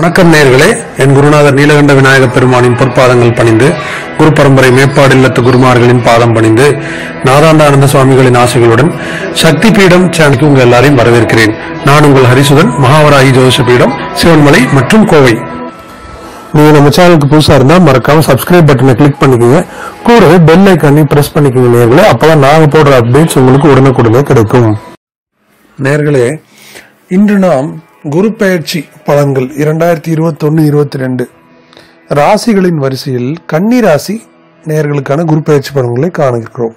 வணக்கம் நேர்களே என் குருநாதர் நீலகண்ட விநாயக பெருமானின் பொற்பாதங்கள் பணிந்து குரு பரம்பரை மேப்பாடு இல்லத்து குருமார்களின் பாதம் பணிந்து நாதாந்தானந்த சுவாமிகளின் ஆசைகளுடன் சக்தி பீடம் சேனலுக்கு உங்கள் எல்லாரையும் வரவேற்கிறேன் நான் உங்கள் ஹரிசுதன் மகாவராகி ஜோதிஷ பீடம் சிவன்மலை மற்றும் கோவை நீங்க நம்ம சேனலுக்கு புதுசா இருந்தா மறக்காம சப்ஸ்கிரைப் பட்டனை கிளிக் பண்ணிக்கோங்க கூடவே பெல் ஐக்கானையும் பிரஸ் பண்ணிக்கோங்க நேர்களே அப்பதான் நாங்க போடுற அப்டேட்ஸ் உங்களுக்கு உடனுக்குடனே கிடைக்கும் நேர்களே இன்று நாம் குரு பெயர்ச்சி பலன்கள் இரண்டாயிரத்தி இருபத்தொன்னு இருபத்தி ரெண்டு ராசிகளின் வரிசையில் கன்னி ராசி நேர்களுக்கான குரு பெயர்ச்சி பலன்களை காண இருக்கிறோம்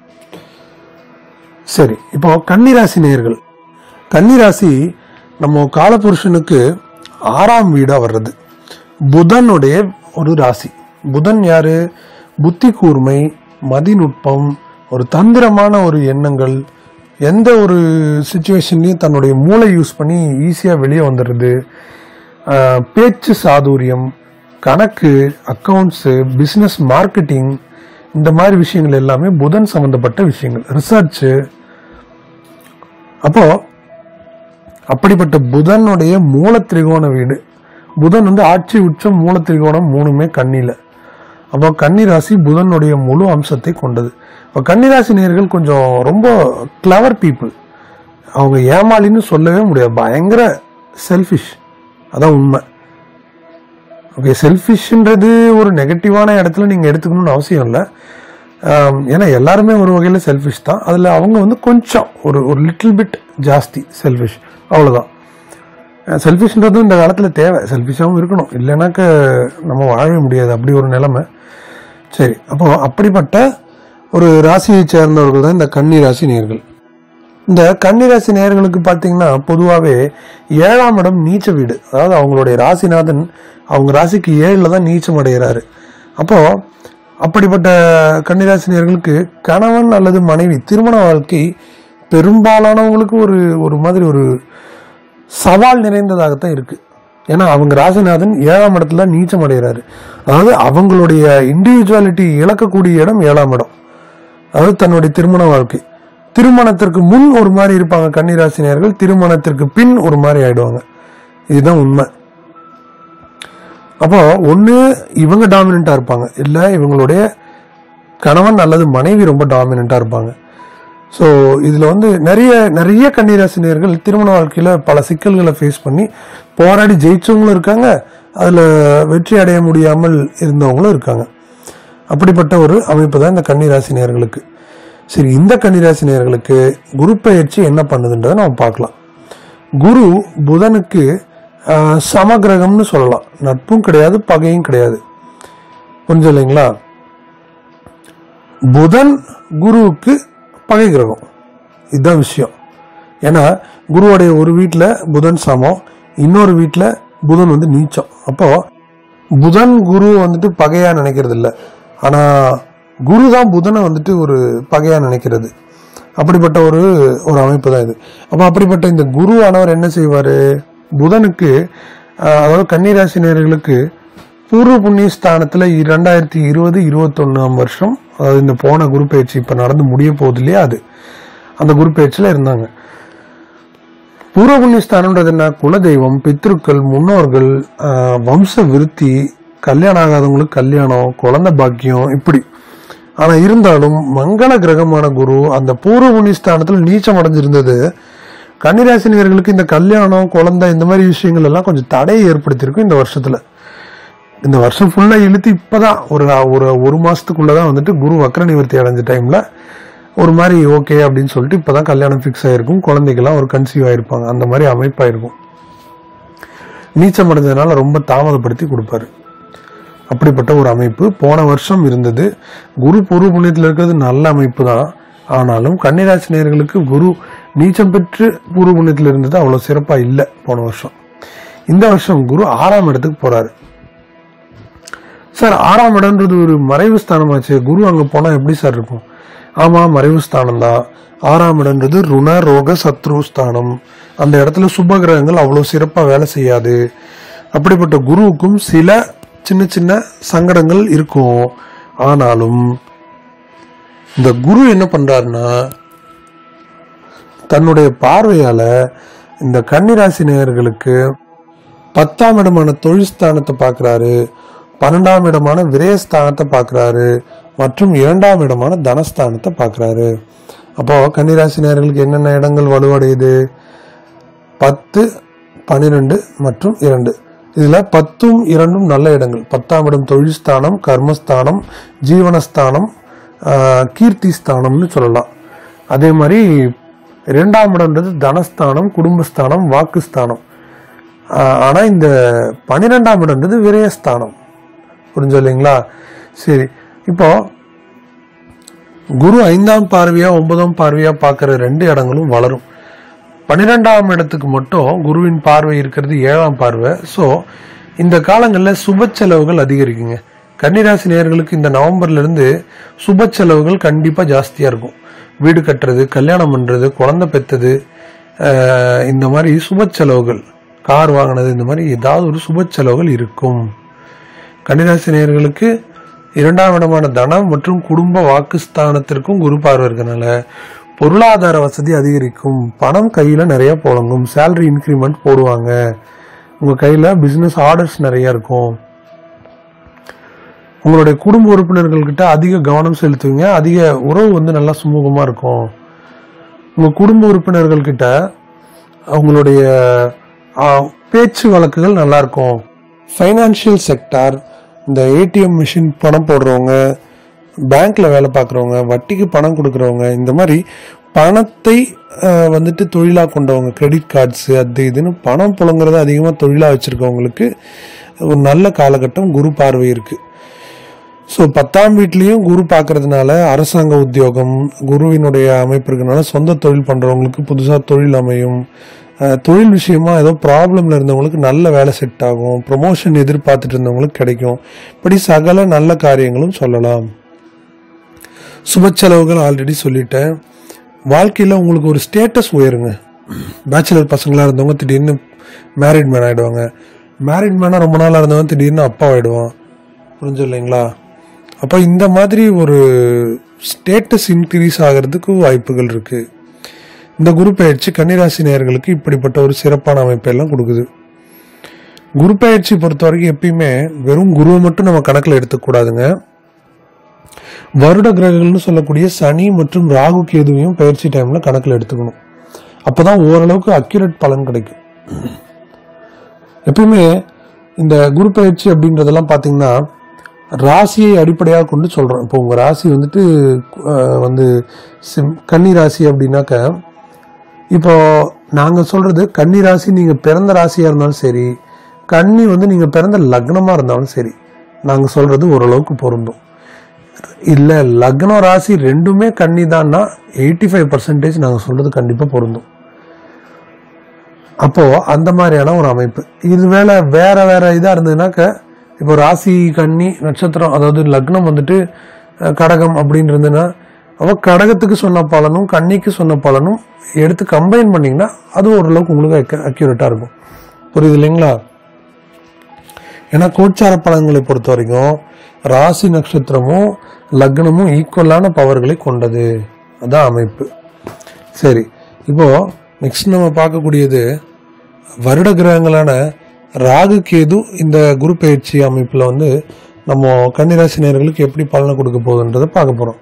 சரி இப்போ கன்னி ராசி நேர்கள் கன்னி ராசி நம்ம காலபுருஷனுக்கு ஆறாம் வீடா வர்றது புதனுடைய ஒரு ராசி புதன் யாரு புத்தி கூர்மை மதிநுட்பம் ஒரு தந்திரமான ஒரு எண்ணங்கள் எந்த ஒரு சுச்சுவேஷன்லையும் தன்னுடைய மூளை யூஸ் பண்ணி ஈஸியாக வெளியே வந்துடுறது ஆஹ், பேச்சு சாதுரியம் கணக்கு அக்கவுண்ட்ஸு பிஸ்னஸ் மார்க்கெட்டிங் இந்த மாதிரி விஷயங்கள் எல்லாமே புதன் சம்பந்தப்பட்ட விஷயங்கள் ரிசர்ச்சு அப்போ அப்படிப்பட்ட புதனுடைய மூல திரிகோண வீடு புதன் வந்து ஆட்சி உச்சம் மூல திரிகோணம் மூணுமே கண்ணில அப்போ கன்னி ராசி புதனுடைய முழு அம்சத்தை கொண்டது இப்போ கன்னிராசி நேர்கள் கொஞ்சம் ரொம்ப கிளவர் பீப்புள் அவங்க ஏமாளின்னு சொல்லவே முடியாது பயங்கர செல்ஃபிஷ் அதான் உண்மை ஓகே செல்ஃபிஷ்ன்றது ஒரு நெகட்டிவான இடத்துல நீங்கள் எடுத்துக்கணும்னு அவசியம் இல்லை ஆம், ஏன்னா எல்லாருமே ஒரு வகையில் செல்ஃபிஷ் தான் அதில் அவங்க வந்து கொஞ்சம் ஒரு ஒரு லிட்டில் பிட் ஜாஸ்தி செல்ஃபிஷ் அவ்வளோதான் செல்ஃபிஷ்ன்றதும் இந்த காலத்தில் தேவை செல்ஃபிஷாகவும் இருக்கணும் இல்லைனாக்க நம்ம வாழவே முடியாது அப்படி ஒரு நிலைமை சரி அப்போ அப்படிப்பட்ட ஒரு ராசியை சேர்ந்தவர்கள் தான் இந்த கன்னி ராசி நேர்கள் இந்த கன்னிராசி நேயர்களுக்கு பார்த்தீங்கன்னா பொதுவாகவே ஏழாம் இடம் நீச்ச வீடு அதாவது அவங்களுடைய ராசிநாதன் அவங்க ராசிக்கு ஏழில் தான் நீச்சம் அடைகிறாரு அப்போ அப்படிப்பட்ட கன்னிராசி நேயர்களுக்கு கணவன் அல்லது மனைவி திருமண வாழ்க்கை பெரும்பாலானவங்களுக்கு ஒரு ஒரு மாதிரி ஒரு சவால் நிறைந்ததாகத்தான் இருக்கு ஏன்னா அவங்க ராசிநாதன் ஏழாம் இடத்துல நீச்சம் அடைகிறாரு அதாவது அவங்களுடைய இண்டிவிஜுவாலிட்டி இழக்கக்கூடிய இடம் ஏழாம் இடம் அதாவது தன்னுடைய திருமண வாழ்க்கை திருமணத்திற்கு முன் ஒரு மாதிரி இருப்பாங்க கன்னிராசினியர்கள் திருமணத்திற்கு பின் ஒரு மாதிரி ஆயிடுவாங்க இதுதான் உண்மை அப்போ ஒன்று இவங்க டாமினண்ட்டாக இருப்பாங்க இல்லை இவங்களுடைய கணவன் அல்லது மனைவி ரொம்ப டாமினண்ட்டாக இருப்பாங்க ஸோ இதில் வந்து நிறைய நிறைய கன்னிராசினியர்கள் திருமண வாழ்க்கையில் பல சிக்கல்களை ஃபேஸ் பண்ணி போராடி ஜெயிச்சவங்களும் இருக்காங்க அதில் வெற்றி அடைய முடியாமல் இருந்தவங்களும் இருக்காங்க அப்படிப்பட்ட ஒரு அமைப்பு தான் இந்த கன்னிராசினியர்களுக்கு சரி இந்த கன்னிராசினியர்களுக்கு குரு பயிற்சி என்ன பண்ணுதுன்றதை நம்ம பார்க்கலாம் குரு புதனுக்கு ஆஹ், சமகிரகம்னு சொல்லலாம் நட்பும் கிடையாது பகையும் கிடையாது புரிஞ்சு இல்லைங்களா புதன் குருவுக்கு பகை கிரகம் இதுதான் விஷயம் ஏன்னா குருவுடைய ஒரு வீட்டில் புதன் சமம் இன்னொரு வீட்டில் புதன் வந்து நீச்சம் அப்போ புதன் குரு வந்துட்டு பகையா நினைக்கிறது இல்லை ஆனா குரு தான் புதனை வந்துட்டு ஒரு பகையா நினைக்கிறது அப்படிப்பட்ட ஒரு ஒரு அமைப்பு தான் இது அப்போ அப்படிப்பட்ட இந்த குருவானவர் என்ன செய்வார் புதனுக்கு ஆஹ், அதாவது கன்னிராசினியர்களுக்கு பூர்வ புண்ணிய ஸ்தானத்தில் ரெண்டாயிரத்தி இருபது இருபத்தொன்னாம் வருஷம் அதாவது இந்த போன குரு பயிற்சி இப்போ நடந்து முடிய போகுது இல்லையா அது அந்த குரு பயிற்சியில் இருந்தாங்க பூர்வ புண்ணியஸ்தானம்ன்றது என்ன குலதெய்வம் பித்ருக்கள் முன்னோர்கள் ஆஹ், வம்ச விருத்தி கல்யாணம் ஆகாதவங்களுக்கு கல்யாணம் குழந்தை பாக்கியம் இப்படி ஆனா இருந்தாலும் மங்கள கிரகமான குரு அந்த பூர்வ புண்ணியஸ்தானத்தில் நீச்சம் அடைஞ்சிருந்தது கன்னிராசினியர்களுக்கு இந்த கல்யாணம் குழந்தை இந்த மாதிரி விஷயங்கள் எல்லாம் கொஞ்சம் தடையை ஏற்படுத்தியிருக்கும் இந்த வருஷத்துல இந்த வருஷம் ஃபுல்லா இழுத்து இப்பதான் ஒரு ஒரு ஒரு மாசத்துக்குள்ளதான் வந்துட்டு குரு வக்ர நிவர்த்தி அடைஞ்ச டைம்ல ஒரு மாதிரி ஓகே அப்படின்னு சொல்லிட்டு இப்பதான் கல்யாணம் ஃபிக்ஸ் ஆயிருக்கும் குழந்தைகள்லாம் ஒரு கன்சீவ் ஆயிருப்பாங்க அந்த மாதிரி அமைப்பாயிருக்கும் நீச்சம் அடைஞ்சதுனால ரொம்ப தாமதப்படுத்தி கொடுப்பாரு அப்படிப்பட்ட ஒரு அமைப்பு போன வருஷம் இருந்தது குரு பூர்வ புண்ணியத்தில் இருக்கிறது நல்ல அமைப்பு தான் ஆனாலும் கன்னிராசி நேயர்களுக்கு குரு நீச்சம் பெற்று பூர்வ புண்ணியத்தில் இருந்தது அவ்வளோ சிறப்பாக இல்லை போன வருஷம் இந்த வருஷம் குரு ஆறாம் இடத்துக்கு போறாரு சார் ஆறாம் இடம்ன்றது ஒரு மறைவு ஸ்தானமாச்சு குரு அங்கே போனால் எப்படி சார் இருக்கும் ஆமாம் மறைவு ஸ்தானம் தான் ஆறாம் இடம்ன்றது ருண ரோக சத்ரு ஸ்தானம் அந்த இடத்துல சுப கிரகங்கள் அவ்வளோ சிறப்பாக வேலை செய்யாது அப்படிப்பட்ட குருவுக்கும் சில சின்ன சின்ன சங்கடங்கள் இருக்கும் ஆனாலும் இந்த குரு என்ன பண்றாருன்னா தன்னுடைய பார்வையால இந்த கன்னிராசி நேயர்களுக்கு பத்தாம் இடமான தொழில் ஸ்தானத்தை பார்க்குறாரு பன்னெண்டாம் இடமான விரயஸ்தானத்தை பார்க்குறாரு மற்றும் இரண்டாம் இடமான தனஸ்தானத்தை பார்க்குறாரு அப்போ கன்னிராசி நேயர்களுக்கு என்னென்ன இடங்கள் வலுவடையுது பத்து பன்னிரெண்டு மற்றும் இரண்டு இதுல பத்தும் இரண்டும் நல்ல இடங்கள் பத்தாம் இடம் தொழில் ஸ்தானம் கர்மஸ்தானம் ஜீவனஸ்தானம் ஆஹ், கீர்த்தி ஸ்தானம்னு சொல்லலாம் அதே மாதிரி இரண்டாம் இடம்ன்றது தனஸ்தானம் குடும்பஸ்தானம் வாக்குஸ்தானம் ஆஹ், ஆனா இந்த பன்னிரெண்டாம் இடம்ன்றது விரயஸ்தானம் புரிஞ்சு இல்லைங்களா சரி இப்போ குரு ஐந்தாம் பார்வையா ஒன்பதாம் பார்வையா பார்க்குற ரெண்டு இடங்களும் வளரும் பன்னிரெண்டாம் இடத்துக்கு மட்டும் குருவின் பார்வை இருக்கிறது ஏழாம் பார்வை ஸோ இந்த காலங்களில் சுப செலவுகள் அதிகரிக்குங்க கன்னிராசி நேயர்களுக்கு இந்த நவம்பர்ல இருந்து சுப செலவுகள் கண்டிப்பாக ஜாஸ்தியாக இருக்கும் வீடு கட்டுறது கல்யாணம் பண்ணுறது குழந்தை பெற்றது ஆஹ், இந்த மாதிரி சுப செலவுகள் கார் வாங்கினது இந்த மாதிரி ஏதாவது ஒரு சுப செலவுகள் இருக்கும் கன்னிராசி நேயர்களுக்கு இரண்டாம் இடமான தனம் மற்றும் குடும்ப வாக்குஸ்தானத்திற்கும் குரு பார்வை இருக்கனால பொருளாதார வசதி அதிகரிக்கும் பணம் கையில நிறைய புழங்கும் சேலரி இன்க்ரிமெண்ட் போடுவாங்க உங்க கையில பிசினஸ் ஆர்டர்ஸ் நிறைய இருக்கும் உங்களுடைய குடும்ப உறுப்பினர்கள் கிட்ட அதிக கவனம் செலுத்துவீங்க அதிக உறவு வந்து நல்லா சுமூகமா இருக்கும் உங்க குடும்ப உறுப்பினர்கள் கிட்ட அவங்களுடைய ஆ, பேச்சு வழக்குகள் நல்லா இருக்கும் ஃபைனான்சியல் செக்டார் இந்த ஏடிஎம் மிஷின் பணம் போடுறவங்க பேங்க்ல வேலை பார்க்குறவங்க வட்டிக்கு பணம் கொடுக்குறவங்க இந்த மாதிரி பணத்தை ஆ, வந்துட்டு தொழிலாக கொண்டவங்க கிரெடிட் கார்ட்ஸ் அது இதுன்னு பணம் புழங்குறத அதிகமாக தொழிலாக வச்சுருக்கவங்களுக்கு ஒரு நல்ல காலகட்டம் குரு பார்வை இருக்குது ஸோ பத்தாம் வீட்லேயும் குரு பார்க்கறதுனால அரசாங்க உத்தியோகம் குருவினுடைய அமைப்பு இருக்கனால சொந்த தொழில் பண்ணுறவங்களுக்கு புதுசாக தொழில் அமையும் அஹ், தொழில் விஷயமா ஏதோ ப்ராப்ளம்ல இருந்தவங்களுக்கு நல்ல வேலை செட் ஆகும் ப்ரொமோஷன் எதிர்பார்த்துட்டு இருந்தவங்களுக்கு கிடைக்கும் இப்படி சகல நல்ல காரியங்களும் சொல்லலாம் சுப செலவுகள் ஆல்ரெடி சொல்லிட்டேன் வாழ்க்கையில் உங்களுக்கு ஒரு ஸ்டேட்டஸ் உயருங்க பேச்சுலர் பசங்களாக இருந்தவங்க திடீர்னு மேரிட் மேன் ஆகிடுவாங்க மேரிட் மேனாக ரொம்ப நாளாக இருந்தவங்க திடீர்னு அப்பா ஆகிடுவான் புரிஞ்சு இல்லைங்களா அப்போ இந்த மாதிரி ஒரு ஸ்டேட்டஸ் இன்க்ரீஸ் ஆகிறதுக்கு வாய்ப்புகள் இருக்கு இந்த குரு பயிற்சி கன்னிராசி நேயர்களுக்கு இப்படிப்பட்ட ஒரு சிறப்பான அமைப்பை எல்லாம் கொடுக்குது குரு பயிற்சி பொறுத்த வரைக்கும் எப்பயுமே வெறும் குருவை மட்டும் நம்ம கணக்கில் எடுத்துக்கூடாதுங்க வருட கிரகங்கள்னு சொல்லக்கூடிய சனி மற்றும் ராகு கேதுவையும் பயிற்சி டைம்ல கணக்கில் எடுத்துக்கணும் அப்பதான் ஓரளவுக்கு அக்யூரேட் பலன் கிடைக்கும் எப்பயுமே இந்த குரு பயிற்சி அப்படின்றதெல்லாம் பார்த்தீங்கன்னா ராசியை அடிப்படையாக கொண்டு சொல்கிறோம் இப்போ உங்கள் ராசி வந்துட்டு அஹ், வந்து சிம்- கன்னி ராசி அப்படின்னாக்க இப்போ நாங்கள் சொல்கிறது கன்னி ராசி நீங்கள் பிறந்த ராசியாக இருந்தாலும் சரி கன்னி வந்து நீங்கள் பிறந்த லக்னமாக இருந்தாலும் சரி நாங்கள் சொல்கிறது ஓரளவுக்கு பொருந்தும் இல்லை லக்னம் ராசி ரெண்டுமே கன்னி தான்னா எயிட்டி ஃபைவ் பர்சன்டேஜ் நாங்கள் சொல்கிறது கண்டிப்பாக பொருந்தும் அப்போ அந்த மாதிரியான ஒரு அமைப்பு இது வேலை வேற வேற இதா இருந்ததுனாக்க இப்போ ராசி கன்னி நட்சத்திரம் அதாவது லக்னம் வந்துட்டு அஹ், கடகம் அப்படின்னு இருந்ததுன்னா அப்போ கடகத்துக்கு சொன்ன பலனும் கன்னிக்கு சொன்ன பலனும் எடுத்து கம்பைன் பண்ணீங்கன்னா அது ஓரளவுக்கு உங்களுக்கு அக்யூரேட்டா இருக்கும் புரியுது இல்லைங்களா ஏன்னா கோச்சார பலன்களை பொறுத்த வரைக்கும் ராசி நட்சத்திரமும் லக்னமும் ஈக்குவலான பவர்களை கொண்டது அதான் அமைப்பு சரி இப்போ நெக்ஸ்ட் நம்ம பார்க்கக்கூடியது வருட கிரகங்களான ராகு கேது இந்த குரு பயிற்சி அமைப்பில் வந்து நம்ம கன்னிராசி நேயர்களுக்கு எப்படி பலனை கொடுக்க போகுதுன்றதை பார்க்க போகிறோம்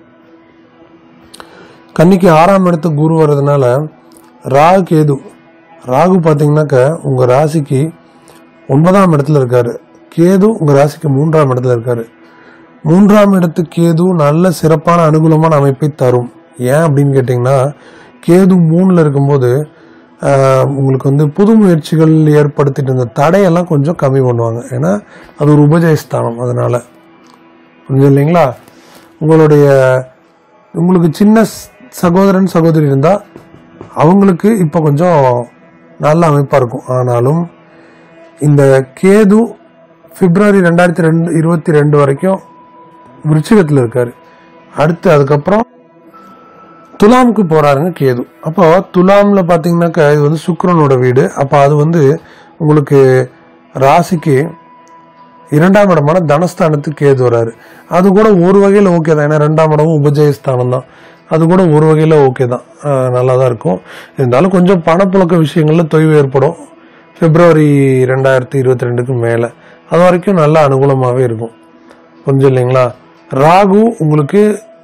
கன்னிக்கு ஆறாம் இடத்துக்கு குரு வர்றதுனால ராகு கேது ராகு பார்த்தீங்கன்னாக்க உங்கள் ராசிக்கு ஒன்பதாம் இடத்துல இருக்காரு கேது உங்கள் ராசிக்கு மூன்றாம் இடத்துல இருக்காரு மூன்றாம் இடத்து கேது நல்ல சிறப்பான அனுகூலமான அமைப்பை தரும் ஏன் அப்படின்னு கேட்டிங்கன்னா கேது மூணில் இருக்கும்போது ஆஹ், உங்களுக்கு வந்து புது முயற்சிகள் ஏற்படுத்திட்டு இருந்த தடையெல்லாம் கொஞ்சம் கம்மி பண்ணுவாங்க ஏன்னா அது ஒரு உபஜயஸ்தானம் அதனால புரியுது இல்லைங்களா உங்களுடைய உங்களுக்கு சின்ன ஸ்- சகோதரன் சகோதரி இருந்தால் அவங்களுக்கு இப்போ கொஞ்சம் நல்ல அமைப்பாக இருக்கும் ஆனாலும் இந்த கேது பிப்ரவரி ரெண்டாயிரத்தி ரெண்டு இருபத்தி ரெண்டு வரைக்கும் விருச்சிகத்தில் இருக்காரு அடுத்து அதுக்கப்புறம் துலாமுக்கு போறாருங்க கேது அப்போ துலாம்ல பாத்தீங்கன்னாக்கா இது வந்து சுக்கிரனோட வீடு அப்போ அது வந்து உங்களுக்கு ராசிக்கு இரண்டாம் இடமான தனஸ்தானத்துக்கு கேது வராரு அது கூட ஒரு வகையில் ஓகே தான் ஏன்னா ரெண்டாம் இடமும் உபஜயஸ்தானம் தான் அது கூட ஒரு வகையில் ஓகே தான் ஆஹ் நல்லா தான் இருக்கும் இருந்தாலும் கொஞ்சம் பணப்புழக்க விஷயங்கள்ல தொய்வு ஏற்படும் பிப்ரவரி ரெண்டாயிரத்தி இருபத்தி ரெண்டுக்கு மேலே அது வரைக்கும் நல்ல அனுகூலமாகவே இருக்கும் புரிஞ்சு இல்லைங்களா ராகு உங்களுக்கு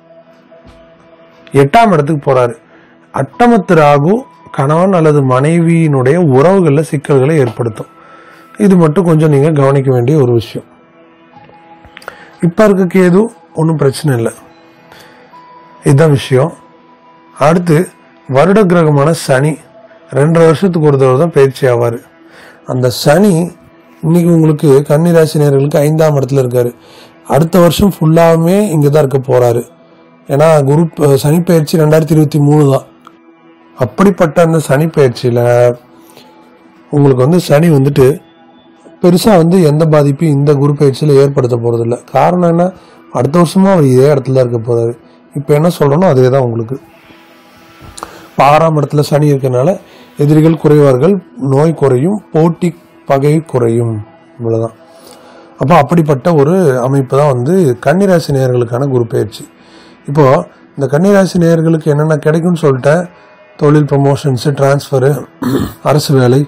எட்டாம் இடத்துக்கு போறாரு அட்டமத்து ராகு கணவன் அல்லது மனைவியினுடைய உறவுகளில் சிக்கல்களை ஏற்படுத்தும் இது மட்டும் கொஞ்சம் நீங்கள் கவனிக்க வேண்டிய ஒரு விஷயம் இப்போ இருக்க கேது ஒன்றும் பிரச்சனை இல்லை இதுதான் விஷயம் அடுத்து வருட கிரகமான சனி ரெண்டரை வருஷத்துக்கு ஒரு தடவை தான் பயிற்சி ஆவார் அந்த சனி இன்னைக்கு உங்களுக்கு கன்னிராசினியர்களுக்கு ஐந்தாம் இடத்துல இருக்காரு அடுத்த வருஷம் ஃபுல்லாகவே இங்கே தான் இருக்க போறாரு ஏன்னா குரு சனி பயிற்சி ரெண்டாயிரத்தி இருபத்தி மூணு தான் அப்படிப்பட்ட அந்த சனி பயிற்சியில் உங்களுக்கு வந்து சனி வந்துட்டு பெருசாக வந்து எந்த பாதிப்பையும் இந்த குரு பயிற்சியில் ஏற்படுத்த போகிறதில்ல காரணம் என்ன அடுத்த வருஷமும் அவர் இதே இடத்துல தான் இருக்க போறாரு இப்போ என்ன சொல்கிறனோ அதே தான் உங்களுக்கு இப்ப ஆறாம் இடத்துல சனி இருக்கனால எதிரிகள் குறைவார்கள் நோய் குறையும் போட்டி பகை குறையும் இவ்வளவுதான் அப்போ அப்படிப்பட்ட ஒரு அமைப்பு தான் வந்து கன்னிராசி நேயர்களுக்கான குரு பயிற்சி இப்போ இந்த கன்னிராசி நேயர்களுக்கு என்னென்ன கிடைக்கும்னு சொல்லிட்டேன் தொழில் ப்ரமோஷன்ஸு டிரான்ஸ்ஃபரு அரசு வேலை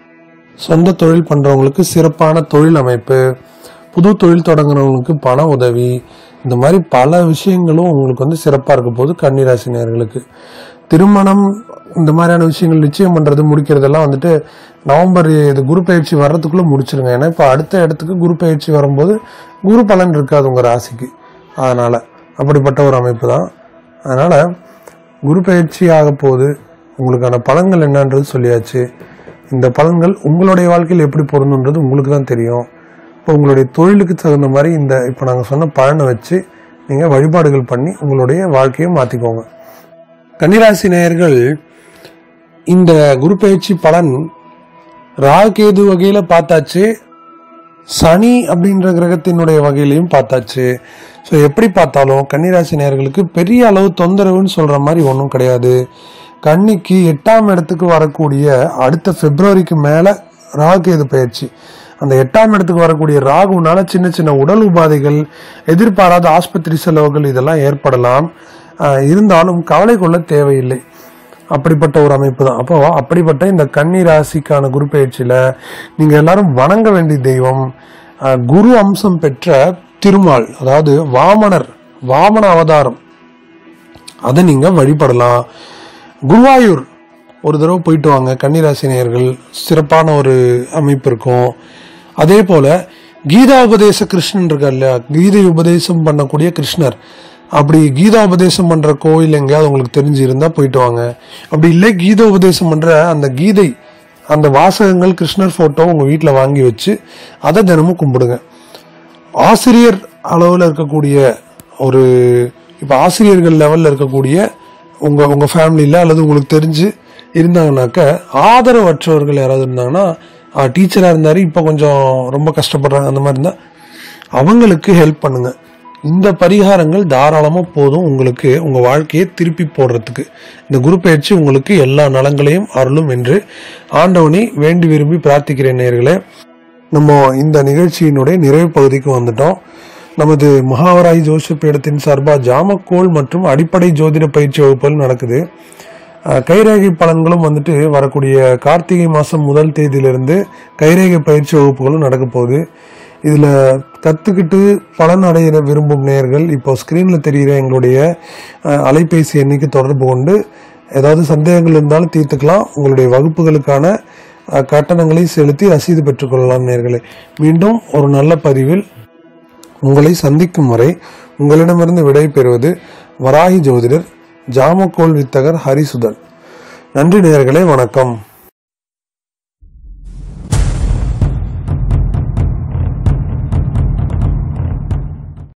சொந்த தொழில் பண்றவங்களுக்கு சிறப்பான தொழில் அமைப்பு புது தொழில் தொடங்குறவங்களுக்கு பண உதவி இந்த மாதிரி பல விஷயங்களும் உங்களுக்கு வந்து சிறப்பாக இருக்க போது கன்னிராசி நேயர்களுக்கு திருமணம் இந்த மாதிரியான விஷயங்கள் நிச்சயம் பண்றது முடிக்கிறதெல்லாம் வந்துட்டு நவம்பர் இது குரு பயிற்சி வர்றதுக்குள்ள முடிச்சிருங்க ஏன்னா இப்போ அடுத்த இடத்துக்கு குரு பயிற்சி வரும்போது குரு பலன் இருக்காது உங்க ராசிக்கு அதனால அப்படிப்பட்ட ஒரு அமைப்பு தான் அதனால குரு பயிற்சி ஆக போகுது உங்களுக்கான பலன்கள் என்னன்றது சொல்லியாச்சு இந்த பலன்கள் உங்களுடைய வாழ்க்கையில் எப்படி பொருந்துன்றது உங்களுக்கு தான் தெரியும் இப்போ உங்களுடைய தொழிலுக்கு தகுந்த மாதிரி இந்த இப்போ நாங்கள் சொன்ன பலனை வச்சு நீங்கள் வழிபாடுகள் பண்ணி உங்களுடைய வாழ்க்கையை மாற்றிக்கோங்க கன்னிராசி நேயர்கள் இந்த குரு பயிற்சி பலன் ராகேது வகையில் பார்த்தாச்சு சனி அப்படின்ற கிரகத்தினுடைய வகையிலையும் பார்த்தாச்சு ஸோ எப்படி பார்த்தாலும் கன்னிராசி நேயர்களுக்கு பெரிய அளவு தொந்தரவுன்னு சொல்ற மாதிரி ஒன்றும் கிடையாது கன்னிக்கு எட்டாம் இடத்துக்கு வரக்கூடிய அடுத்த பிப்ரவரிக்கு மேலே ராகுகேது பயிற்சி அந்த எட்டாம் இடத்துக்கு வரக்கூடிய ராகுனால சின்ன சின்ன உடல் உபாதைகள் எதிர்பாராத ஆஸ்பத்திரி செலவுகள் இதெல்லாம் ஏற்படலாம் ஆஹ் இருந்தாலும் கவலை கொள்ள தேவையில்லை அப்படிப்பட்ட ஒரு அமைப்பு தான் அப்போ அப்படிப்பட்ட இந்த கன்னி ராசிக்கான குரு பயிற்சியில நீங்க எல்லாரும் வணங்க வேண்டிய தெய்வம் அஹ், குரு அம்சம் பெற்ற திருமால் அதாவது வாமனர் வாமன அவதாரம் அதை நீங்க வழிபடலாம் குருவாயூர் ஒரு தடவை போயிட்டு வாங்க கன்னிராசினியர்கள் சிறப்பான ஒரு அமைப்பு இருக்கும் அதே போல கீதா உபதேச கிருஷ்ணன் இருக்கார் இல்லையா கீதை உபதேசம் பண்ணக்கூடிய கிருஷ்ணர் அப்படி கீதா உபதேசம் பண்ற கோயில் எங்கேயாவது உங்களுக்கு தெரிஞ்சு இருந்தா போயிட்டு வாங்க அப்படி இல்லை கீதா உபதேசம் பண்ற அந்த கீதை அந்த வாசகங்கள் கிருஷ்ணர் போட்டோ உங்க வீட்டில் வாங்கி வச்சு அதை தினமும் கும்பிடுங்க ஆசிரியர் அளவில் இருக்கக்கூடிய ஒரு இப்போ ஆசிரியர்கள் லெவலில் இருக்கக்கூடிய உங்க உங்க ஃபேமிலியில் அல்லது உங்களுக்கு தெரிஞ்சு இருந்தாங்கனாக்க ஆதரவற்றவர்கள் யாராவது இருந்தாங்கன்னா டீச்சராக இருந்தார் இப்போ கொஞ்சம் ரொம்ப கஷ்டப்படுறாங்க அந்த மாதிரி இருந்தால் அவங்களுக்கு ஹெல்ப் பண்ணுங்க இந்த பரிகாரங்கள் தாராளமாக போதும் உங்களுக்கு உங்கள் வாழ்க்கையை திருப்பி போடுறதுக்கு இந்த குரு பயிற்சி உங்களுக்கு எல்லா நலங்களையும் அருளும் என்று ஆண்டவனை வேண்டி விரும்பி பிரார்த்திக்கிறேன் நேயர்களே நம்ம இந்த நிகழ்ச்சியினுடைய நிறைவு பகுதிக்கு வந்துட்டோம் நமது மகாவராய் ஜோசப் பீடத்தின் சார்பாக ஜாமக்கோள் மற்றும் அடிப்படை ஜோதிட பயிற்சி வகுப்புகள் நடக்குது அஹ், கைரேகை பலன்களும் வந்துட்டு வரக்கூடிய கார்த்திகை மாதம் முதல் தேதியிலிருந்து கைரேகை பயிற்சி வகுப்புகளும் நடக்க போகுது இதில் கற்றுக்கிட்டு பலன் அடைய விரும்பும் நேயர்கள் இப்போ ஸ்க்ரீனில் தெரிகிற எங்களுடைய அஹ், அலைபேசி எண்ணிக்கை தொடர்பு கொண்டு ஏதாவது சந்தேகங்கள் இருந்தாலும் தீர்த்துக்கலாம் உங்களுடைய வகுப்புகளுக்கான அஹ், கட்டணங்களை செலுத்தி ரசீது பெற்றுக்கொள்ளலாம் நேர்களே மீண்டும் ஒரு நல்ல பதிவில் உங்களை சந்திக்கும் வரை உங்களிடமிருந்து விடை பெறுவது வராகி ஜோதிடர் ஜாமக்கோள் வித்தகர் ஹரிசுதன் நன்றி நேயர்களே வணக்கம்